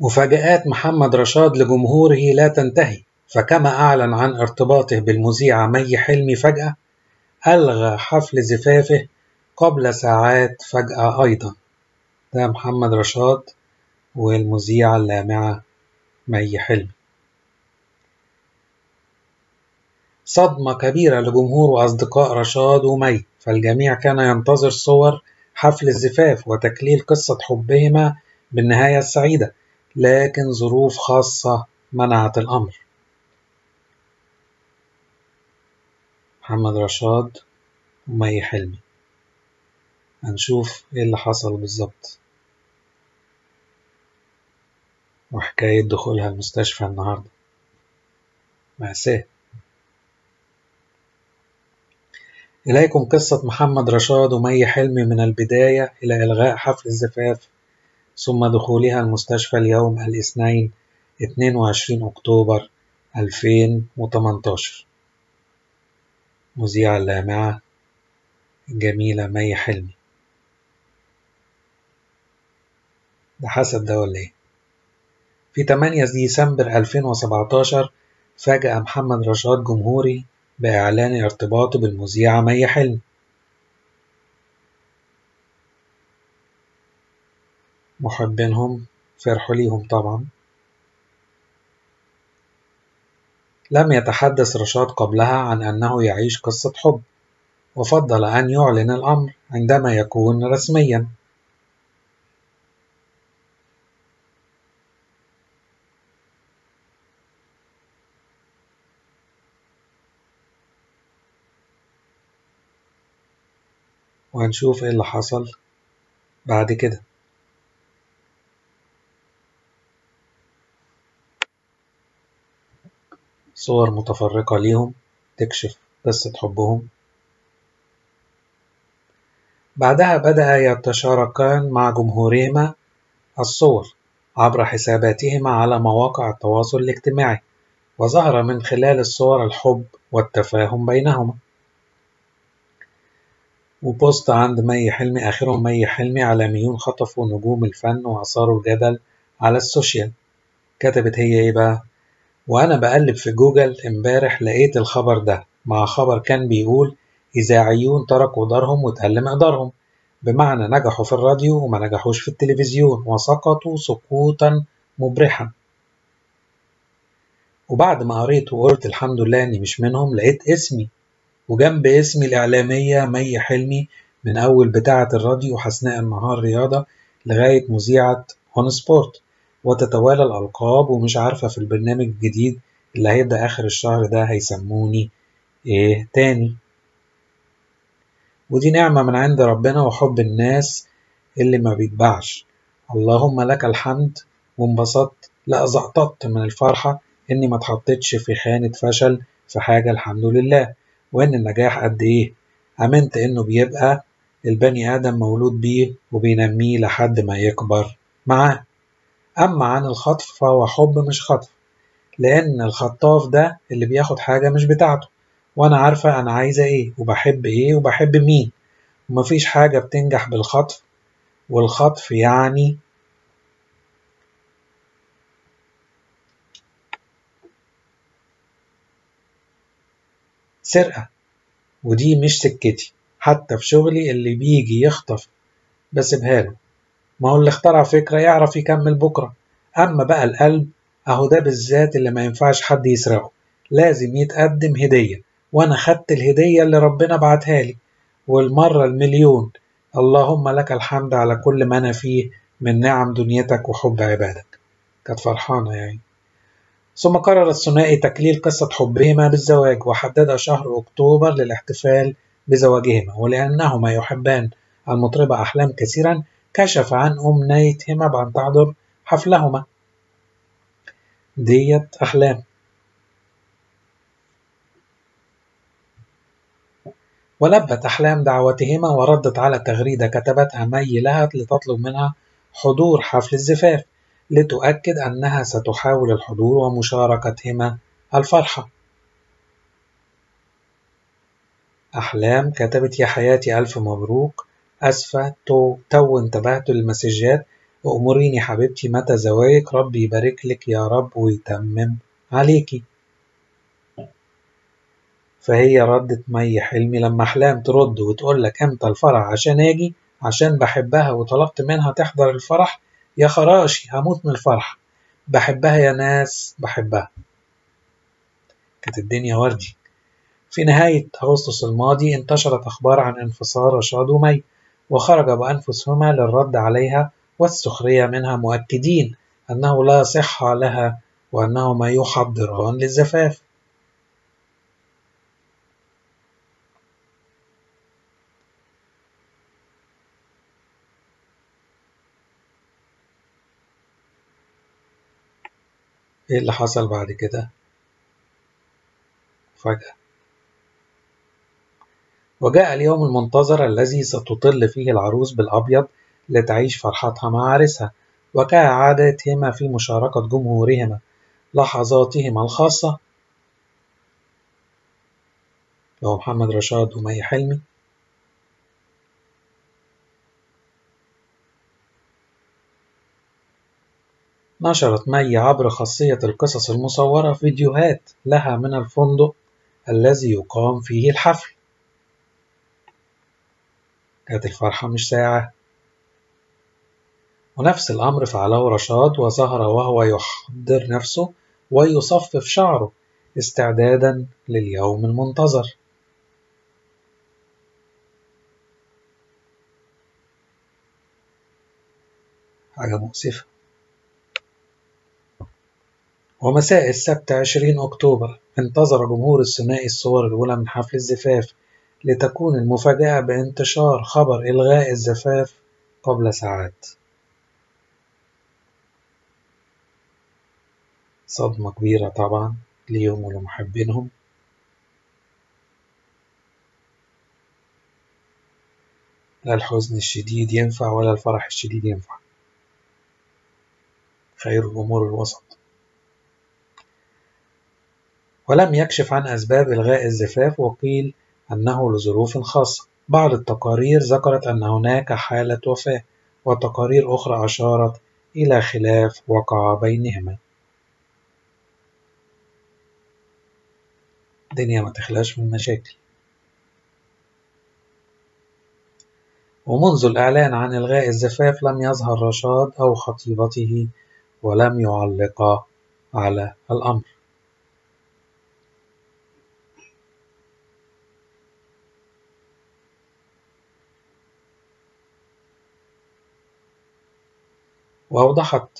مفاجآت محمد رشاد لجمهوره لا تنتهي فكما أعلن عن ارتباطه بالمذيعة مي حلمي فجأة ألغى حفل زفافه قبل ساعات فجأة أيضا ده محمد رشاد والمذيعة اللامعة مي حلمي صدمة كبيرة لجمهور وأصدقاء رشاد ومي فالجميع كان ينتظر صور حفل الزفاف وتكليل قصة حبهما بالنهاية السعيدة لكن ظروف خاصة منعت الأمر محمد رشاد ومي حلمي هنشوف ايه اللي حصل بالظبط وحكاية دخولها المستشفى النهاردة مأساة إليكم قصة محمد رشاد ومي حلمي من البداية إلى إلغاء حفل الزفاف ثم دخولها المستشفى اليوم الاثنين 22 أكتوبر 2018 مذيعة اللامعة الجميلة مي حلمي ده حسد ده ولا ايه؟ في 8 ديسمبر 2017 فاجأ محمد رشاد جمهوري بإعلان ارتباطه بالمذيعة مي حلمي محبينهم فرحوا ليهم طبعا لم يتحدث رشاد قبلها عن أنه يعيش قصة حب وفضل أن يعلن الأمر عندما يكون رسميا وهنشوف ايه اللي حصل بعد كده صور متفرقة ليهم تكشف قصة حبهم بعدها بدأ يتشاركان مع جمهورهما الصور عبر حساباتهما على مواقع التواصل الاجتماعي وظهر من خلال الصور الحب والتفاهم بينهما وبوست عند مي حلمي آخرهم مي حلمي عالميون خطفوا نجوم الفن وأثاروا الجدل على السوشيال كتبت هي إيه بقى وأنا بقلب في جوجل امبارح لقيت الخبر ده مع خبر كان بيقول إذاعيون تركوا دارهم وتقل مقدارهم بمعنى نجحوا في الراديو وما نجحوش في التلفزيون وسقطوا سقوطا مبرحا وبعد ما قريت وقلت الحمد لله اني مش منهم لقيت اسمي وجنب اسمي الإعلامية مي حلمي من أول بتاعة الراديو حسناء النهار رياضة لغاية مذيعة هون سبورت وتتوالى الألقاب ومش عارفة في البرنامج الجديد اللي هيبدأ آخر الشهر ده هيسموني إيه تاني ودي نعمة من عند ربنا وحب الناس اللي ما بيتباعش اللهم لك الحمد وانبسطت لا زقطت من الفرحة إني ما اتحطتش في خانة فشل في حاجة الحمد لله وإن النجاح قد إيه آمنت إنه بيبقى البني آدم مولود بيه وبينميه لحد ما يكبر معاه أما عن الخطف فهو حب مش خطف لأن الخطاف ده اللي بياخد حاجة مش بتاعته وأنا عارفة أنا عايزة إيه وبحب إيه وبحب مين ومفيش حاجة بتنجح بالخطف والخطف يعني سرقة ودي مش سكتي حتى في شغلي اللي بيجي يخطف بسيبها له ما هو اللي اخترع فكرة يعرف يكمل بكرة أما بقى القلب أهو ده بالذات اللي ما ينفعش حد يسرقه لازم يتقدم هدية وأنا خدت الهدية اللي ربنا بعتها لي والمرة المليون اللهم لك الحمد على كل ما أنا فيه من نعم دنيتك وحب عبادك كانت فرحانة يعني ثم قرر الثنائي تكليل قصة حبهما بالزواج وحدد شهر أكتوبر للاحتفال بزواجهما ولأنهما يحبان المطربة أحلام كثيرا كشف عن أمنيتهما بأن تحضر حفلهما ديت أحلام ولبت أحلام دعوتهما وردت على تغريدة كتبتها مي لها لتطلب منها حضور حفل الزفاف لتؤكد أنها ستحاول الحضور ومشاركتهما الفرحة أحلام كتبت يا حياتي ألف مبروك أسفة تو, تو انتبهت للمسجات وأموريني حبيبتي متى زواجك ربي يبارك لك يا رب ويتمم عليكي فهي ردت مي حلمي لما أحلام ترد وتقول لك امتى الفرح عشان اجي عشان بحبها وطلبت منها تحضر الفرح يا خراشي هموت من الفرح بحبها يا ناس بحبها كانت الدنيا وردي في نهاية أغسطس الماضي انتشرت أخبار عن انفصال رشاد ومي وخرج بأنفسهما للرد عليها والسخرية منها مؤكدين أنه لا صحة لها وأنهما يحضران للزفاف ايه اللي حصل بعد كده فجأة وجاء اليوم المنتظر الذي ستطل فيه العروس بالأبيض لتعيش فرحتها مع عرسها وكعادتهما في مشاركة جمهورهما لحظاتهما الخاصة لو محمد رشاد ومي حلمي نشرت مي عبر خاصية القصص المصورة فيديوهات لها من الفندق الذي يقام فيه الحفل كانت الفرحة مش ساعة ونفس الأمر فعله رشاد وظهر وهو يحضر نفسه ويصفف شعره استعدادا لليوم المنتظر حاجة مؤسفة ومساء السبت 20 أكتوبر انتظر جمهور الثنائي الصور الأولى من حفل الزفاف لتكون المفاجأة بانتشار خبر إلغاء الزفاف قبل ساعات صدمة كبيرة طبعا ليهم ولمحبينهم لا الحزن الشديد ينفع ولا الفرح الشديد ينفع خير الأمور الوسط ولم يكشف عن أسباب إلغاء الزفاف وقيل أنه لظروف خاصة بعض التقارير ذكرت أن هناك حالة وفاة وتقارير أخرى أشارت إلى خلاف وقع بينهما الدنيا ما تخلاش من مشاكل ومنذ الإعلان عن إلغاء الزفاف لم يظهر رشاد أو خطيبته ولم يعلقا على الأمر وأوضحت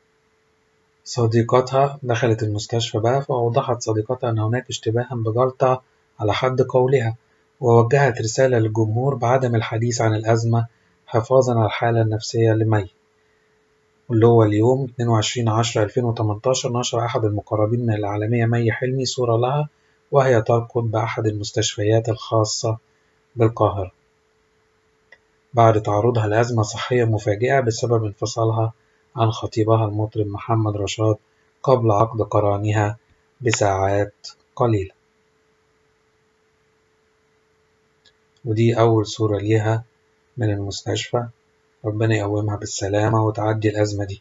صديقتها دخلت المستشفى بقى فأوضحت صديقتها أن هناك اشتباها بجلطة على حد قولها ووجهت رسالة للجمهور بعدم الحديث عن الأزمة حفاظا على الحالة النفسية لمي واللي هو اليوم 22 10 2018 نشر أحد المقربين من الإعلامية مي حلمي صورة لها وهي ترقد بأحد المستشفيات الخاصة بالقاهرة بعد تعرضها لأزمة صحية مفاجئة بسبب انفصالها عن خطيبها المطرب محمد رشاد قبل عقد قرانها بساعات قليلة ودي أول صورة ليها من المستشفى ربنا يقومها بالسلامة وتعدي الأزمة دي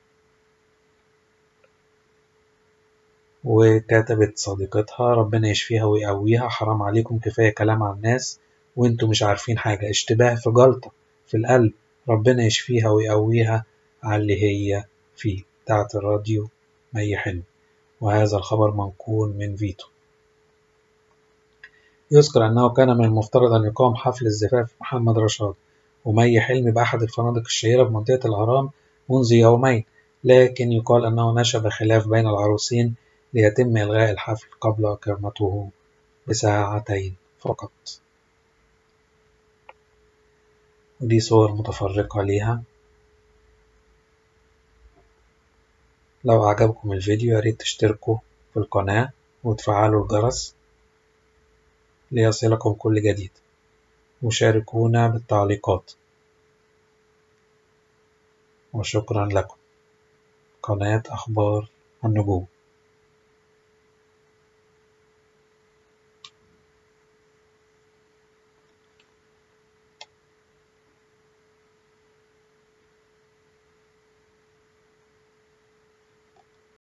وكتبت صديقتها ربنا يشفيها ويقويها حرام عليكم كفاية كلام عن الناس وانتوا مش عارفين حاجة اشتباه في جلطة في القلب ربنا يشفيها ويقويها على اللي هي فيه بتاعت الراديو مي حلم وهذا الخبر منقول من فيتو يذكر أنه كان من المفترض أن يقام حفل الزفاف محمد رشاد ومي حلمي بأحد الفنادق الشهيرة بمنطقة الأهرام منذ يومين لكن يقال أنه نشب خلاف بين العروسين ليتم إلغاء الحفل قبل إقامته بساعتين فقط ودي صور متفرقة ليها لو أعجبكم الفيديو ياريت تشتركوا في القناة وتفعلوا الجرس ليصلكم كل جديد وشاركونا بالتعليقات وشكرا لكم قناة أخبار النجوم